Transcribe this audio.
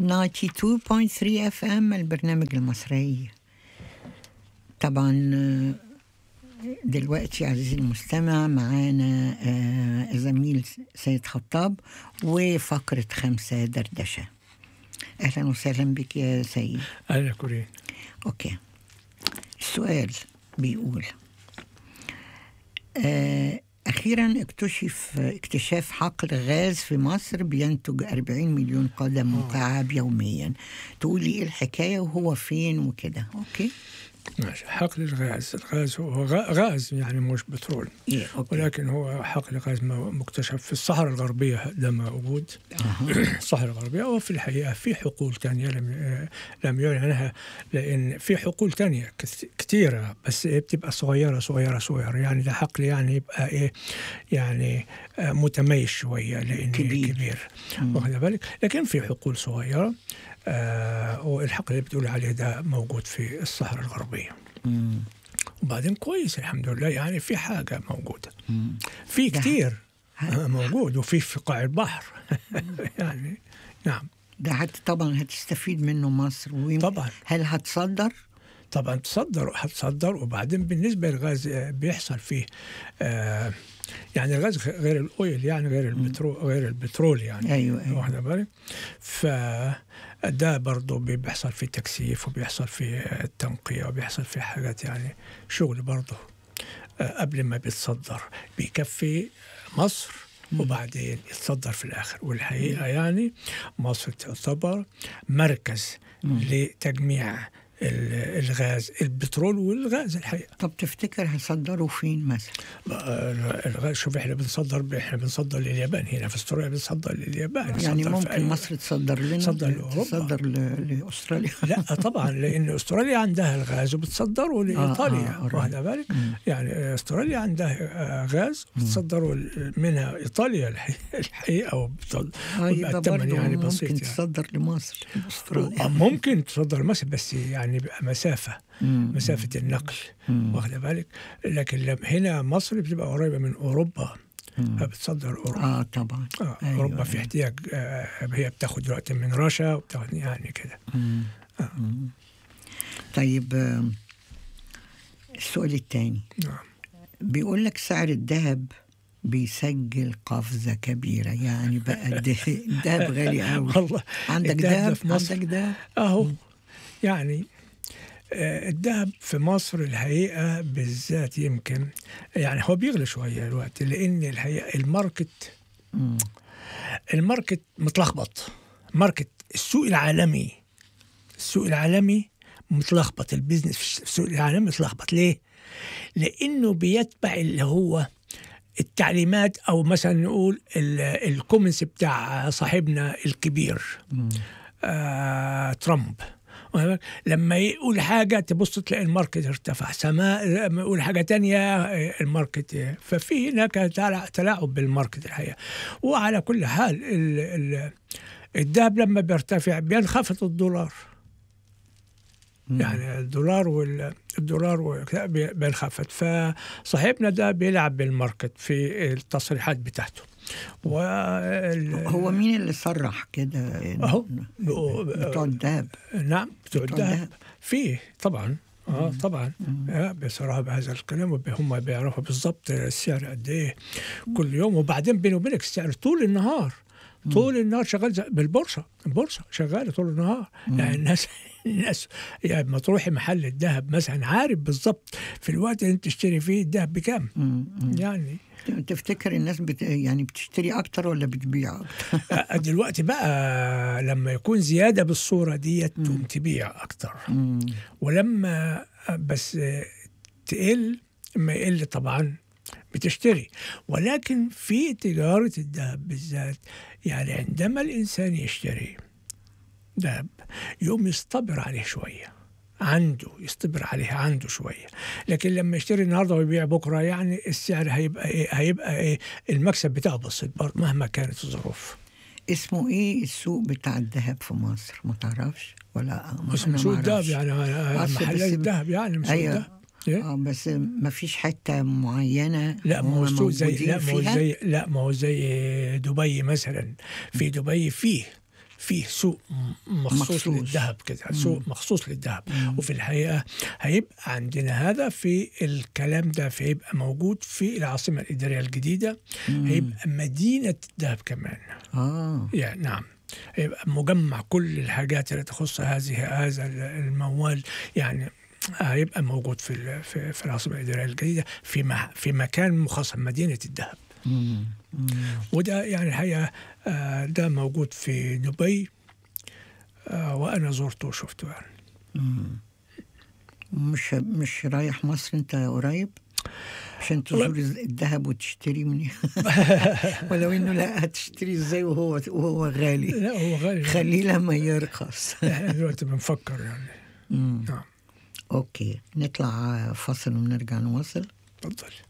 92.3 اف ام البرنامج المصري طبعا آه، دلوقتي عزيزي المستمع معانا آه، زميل سيد خطاب وفقرة خمسة دردشة أهلا وسهلا بك يا سيد أهلا كورين أوكي السؤال بيقول آه، أخيرا اكتشف اكتشاف حقل غاز في مصر بينتج 40 مليون قدم مكعب يوميا تقولي ايه الحكاية وهو فين وكده أوكي ماشي حقل الغاز الغاز هو غ- غاز يعني مش بترول إيه أوكي ولكن هو حقل غاز م- مكتشف في الصحراء الغربية ده موجود أها. الصحراء الغربية وفي الحقيقة في حقول تانية لم آه، لم يعلن عنها لأن في حقول تانية كث- كتيرة بس إيه بتبقى صغيرة صغيرة صغيرة يعني ده حقل يعني يبقى إيه يعني آه، متميز شوية لأن كبير. كبير واخد بالك لكن في حقول صغيرة آه والحقل اللي بتقول عليه ده موجود في الصحراء الغربية مم. وبعدين كويس الحمد لله يعني في حاجة موجودة مم. في ده- كتير ه- آه، موجود وفي في قاع البحر يعني نعم ده هت طبعا هتستفيد منه مصر ويم- طبعا هل هتصدر؟ طبعا تصدر هتصدر وبعدين بالنسبة للغاز آه، بيحصل فيه آه يعني الغاز غ- غير الاويل يعني غير البترول غير البترول يعني أيوه أيوه واخد بالك فده برضه بي- بيحصل فيه تكثيف وبيحصل فيه آه، تنقية وبيحصل فيه حاجات يعني شغل برضه آه، قبل ما بيتصدر بيكفي مصر وبعدين يتصدر في الآخر والحقيقة يعني مصر تعتبر مركز لتجميع ال- الغاز البترول والغاز الحقيقة طب تفتكر هيصدروا فين مثلا؟ بقى الغاز شوف احنا بنصدر احنا بنصدر لليابان هنا في استراليا بنصدر لليابان يعني نصدر في ممكن أي- مصر تصدر لنا تصدر لأوروبا. تصدر ل- لأستراليا لا طبعا لان استراليا عندها الغاز وبتصدره لايطاليا آه، واخد بالك يعني استراليا عندها آه، غاز وبتصدره منها ايطاليا الحقيقة- الحقيقه وبتصدر اه ويبقى يبقى الثمن برضه يعني ممكن بسيط يعني تصدر لمصر أستراليا آه، ممكن تصدر مصر بس يعني بقى مسافه مم. مسافه النقل مم. واخد بالك لكن لما هنا مصر بتبقى قريبه من اوروبا مم. فبتصدر اوروبا اه طبعا آه أيوة، اوروبا في أيوة. احتياج آه هي بتاخد دلوقتي من رشا وبتاخد يعني كده مم. مم. طيب آم، السؤال الثاني نعم بيقول لك سعر الذهب بيسجل قفزة كبيرة يعني بقى الده- الذهب غالي قوي والله عندك الذهب ده ذهب في مصر عندك ذهب اهو يعني آه، الذهب في مصر الحقيقه بالذات يمكن يعني هو بيغلى شويه الوقت لان الحقيقه الماركت مم. الماركت متلخبط ماركت السوق العالمي السوق العالمي متلخبط البيزنس في السوق العالمي متلخبط ليه؟ لانه بيتبع اللي هو التعليمات او مثلا نقول الكومنس بتاع صاحبنا الكبير مم. آه، ترامب واخد بالك؟ لما يقول حاجة تبص تلاقي الماركت ارتفع سماء لما يقول حاجة تانية آه، الماركت ففي هناك تلع- تلاعب بالماركت الحقيقة وعلى كل حال ال- ال- الذهب لما بيرتفع بينخفض الدولار مم. يعني الدولار والدولار وكده بي- بينخفض فصاحبنا ده بيلعب بالماركت في التصريحات بتاعته وال... هو مين اللي صرح كده أهو. بتوع الذهب نعم بتوع بتوع الذهب الذهب. فيه طبعا اه طبعا آه بصراحه بهذا الكلام وب- هم بيعرفوا بالضبط السعر قد ايه كل يوم وبعدين بيني وبينك السعر طول النهار طول النهار شغال زي- بالبورصه البورصه شغاله طول النهار يعني الناس الناس يعني ما تروحي محل الذهب مثلا عارف بالضبط في الوقت اللي انت تشتري فيه الذهب بكام مم. مم. يعني تفتكر الناس بت... يعني بتشتري اكتر ولا بتبيع اكتر؟ آه، دلوقتي بقى لما يكون زياده بالصوره ديت تقوم تبيع اكتر مم. ولما بس تقل ما يقل طبعا بتشتري ولكن في تجارة الذهب بالذات يعني عندما الإنسان يشتري ذهب يوم يصطبر عليه شوية عنده يصطبر عليه عنده شوية لكن لما يشتري النهارده ويبيع بكرة يعني السعر هيبقى إيه هيبقى إيه المكسب بتاعه بسيط برضه مهما كانت الظروف اسمه ايه السوق بتاع الذهب في مصر ما تعرفش ولا ما اسمه أنا سوق ما الذهب أعرفش. يعني أصل محلات بس- الذهب يعني مش سوق أيوة. الذهب إيه؟ اه بس ما فيش حته معينه لا ما هو هم السوق زي موجودين لا ما هو فيها؟ زي لا ما هو زي دبي مثلا في دبي فيه فيه سوق م- مخصوص, مخصوص. للذهب كده سوق مخصوص للذهب وفي الحقيقه هيبقى عندنا هذا في الكلام ده فيبقى موجود في العاصمه الاداريه الجديده هيبقى مدينه الذهب كمان اه يعني نعم يبقى مجمع كل الحاجات اللي تخص هذه هذا الموال يعني هيبقى موجود في ال- في, في العاصمه الاداريه الجديده في مع في مكان مخصص مدينه الذهب مم. مم. وده يعني الحقيقه آه، ده موجود في دبي آه، وانا زرته وشفته يعني مم. مش مش رايح مصر انت قريب عشان والله- تزور الز- الذهب وتشتري مني ولو انه لا هتشتري ازاي وهو وهو غالي لا هو غالي خليه لما يرخص احنا دلوقتي بنفكر يعني مم. نعم اوكي نطلع فاصل ونرجع نواصل اتفضل